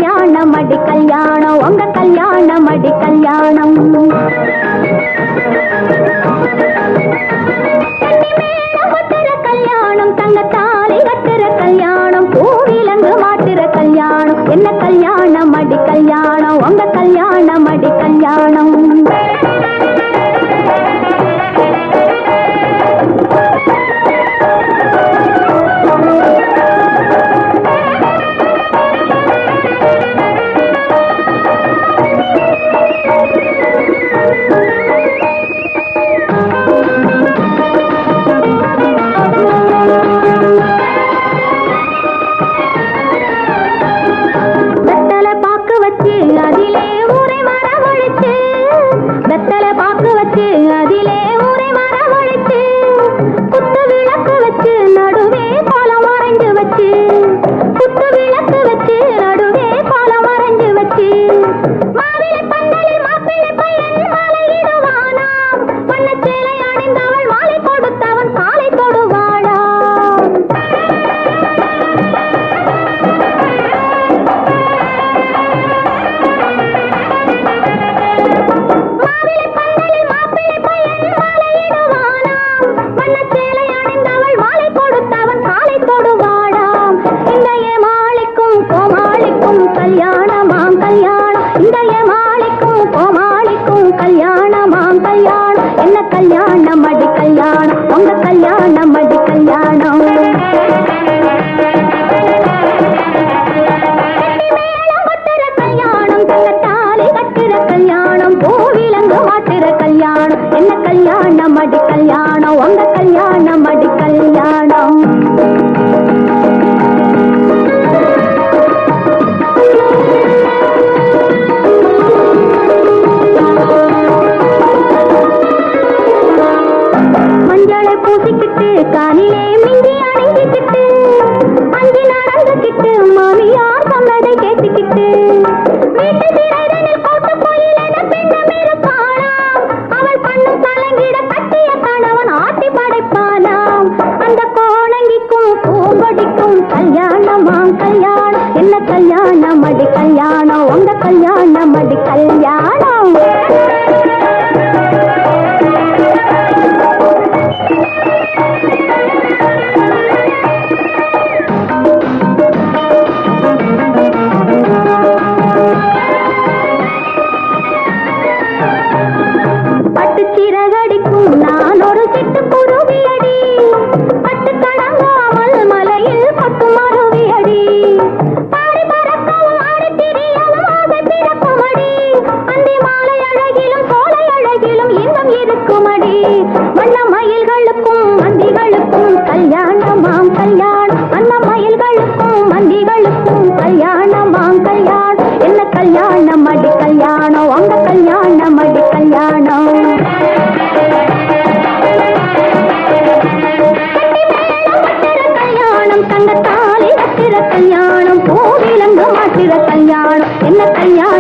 கல்யாணம் அடி கல்யாணம் உங்க கல்யாணம் அடி கல்யாணம் கட்டுற கல்யாணம் தங்கத்தாலி கட்டுற கல்யாணம் பூவிலங்கு மாட்டுற கல்யாணம் என்ன கல்யாணம் அடி கல்யாணம் உங்க கல்யாணம் அடி கல்யாணம் வெத்தலை பாக்கு வச்சு அதிலே ஊரை வரவழைச்சு வெத்தலை பாக்கு வச்சு அதிலே ஊரை வரவழைச்சு குத்து விளக்கு வச்சு நடுவே பாலம் வரைஞ்சு வச்சு குத்து விளக்கு வச்சு நடுவே பாலம் வரைஞ்சு வச்சு மாவிலை பந்தலில் மாப்பிள்ளை பையன் மாலையிடுவானாம் வண்ணச் சேலை அணிந்தவள் மாலை கொடுத்தவன் காலை தொடுவாளாம் மாவிலை பந்தலில் மாப்பிள்ளை பையன் மாலையிடுவானாம் வண்ணச் சேலை அணிந்தவள் மாலை கொடுத்தவன் காலை தொடுவாளாம் இந்த ஏமாளிக்கும் கோமாளிக்கும் கல்யாணமாம் கல்யாணம் இந்த ஏமாளிக்கும் கோமாளிக்கும் கல்யாணமாம் கல்யாணம் என்ன கல்யாணம் அடி கல்யாணம் உங்க கல்யாணம் அடி கல்யாணம் கட்டுற கல்யாணம் தங்கத்தாலி கட்டுற கல்யாணம் பூவிலங்கு மாட்டுற கல்யாணம் என்ன கல்யாணம் அடி கல்யாணம் உங்க கல்யாணம் அடி கல்யாணம் மஞ்சளை பூசிக்கிட்டு காலிலே மிஞ்சி அணிஞ்சுக்கிட்டு அஞ்சு நடந்துக்கிட்டு மாமியார் சொன்னதை கேட்டுக்கிட்டு வீட்டு திரைதனில் போட்டு கோயிலென பெண்ணம் இருப்பாளாம் அவள் பண்ணும் கலங்கிட கட்டிய கணவன் ஆட்டி படைப்பானாம் அந்த கோணங்கிக்கும் பூங்கொடிக்கும் கல்யாணமாம் கல்யாணம் என்ன கல்யாணம் அடி கல்யாணம் உங்க கல்யாணம் அடி கல்யாணம் பட்டு சிறகடிக்கும் நான் ஒரு சிட்டு குருவியடி பட்டு கடங்காமல் மலையில் பட்டும் அருவியடி பாடி பறக்கவும் ஆடி திரியவும் ஆசை பிறக்குமடி அந்தி மாலை அழகிலும் சோலை அழகிலும் இன்பம் இருக்குமடி வண்ண மயில்களுக்கும் மந்திகளுக்கும் கல்யாணமாம் கல்யாணம் அன்ன மயில்களுக்கும் மந்திகளுக்கும் கல்யாணமாம் கல்யாணம் என்ன கல்யாணம் அடி கல்யாணம் உங்க கல்யாணம் அடி கல்யாணம் கல்யாணம் தங்கத்தாலி கட்டிற கல்யாணம் பூவிலங்கு மாட்டிற கல்யாணம் என்ன கல்யாணம்